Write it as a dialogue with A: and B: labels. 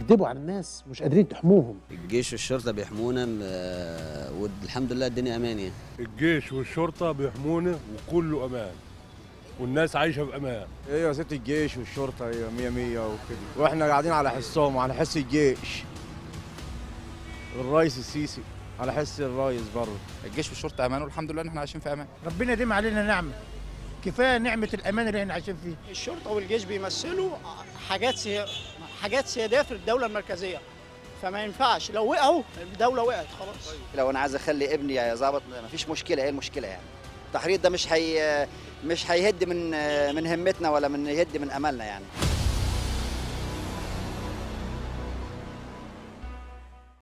A: بتكذبوا على الناس مش قادرين تحموهم
B: الجيش والشرطه بيحمونا آه، والحمد لله الدنيا امان يعني
C: الجيش والشرطة بيحمونا وكله أمان والناس عايشة بأمان
D: ايوه يا ست الجيش والشرطه ايوه 100 100 وكده واحنا قاعدين على حسهم وعلى حس الجيش الرئيس السيسي على حس الرئيس برضه
E: الجيش والشرطه امان والحمد لله ان احنا عايشين في امان
F: ربنا يديم علينا نعمه كفايه نعمه الامان اللي احنا عايشين فيه
G: الشرطه والجيش بيمثلوا حاجات سي... حاجات سياديه في الدوله المركزيه فما ينفعش لو وقعوا الدوله وقعت خلاص
H: لو انا عايز اخلي ابني ظابط مفيش مشكله ايه المشكله يعني التحريض ده مش هي مش هيهد من من همتنا ولا من يهد من املنا يعني